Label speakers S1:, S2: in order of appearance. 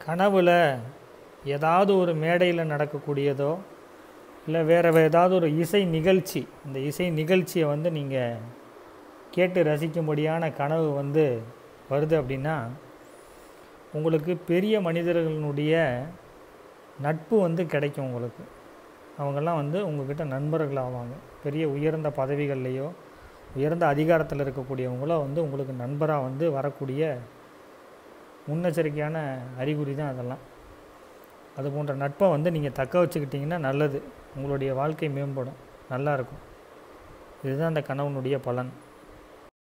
S1: கனவில் ஏதாவது ஒரு மேடையில் நடக்கக்கூடியதோ இல்லை வேறு ஏதாவது ஒரு இசை நிகழ்ச்சி இந்த இசை நிகழ்ச்சியை வந்து நீங்கள் கேட்டு ரசிக்கும்படியான கனவு வந்து வருது அப்படின்னா உங்களுக்கு பெரிய மனிதர்களுடைய நட்பு வந்து கிடைக்கும் உங்களுக்கு அவங்கெல்லாம் வந்து உங்ககிட்ட நண்பர்கள் ஆவாங்க பெரிய உயர்ந்த பதவிகள்லையோ உயர்ந்த அதிகாரத்தில் இருக்கக்கூடியவங்களோ வந்து உங்களுக்கு நண்பராக வந்து வரக்கூடிய முன்னெச்சரிக்கையான அறிகுறி தான் அதெல்லாம் அது போன்ற நட்பை வந்து நீங்கள் தக்க வச்சுக்கிட்டிங்கன்னா நல்லது உங்களுடைய வாழ்க்கை மேம்படும் நல்லா இருக்கும் இதுதான் அந்த கணவனுடைய பலன்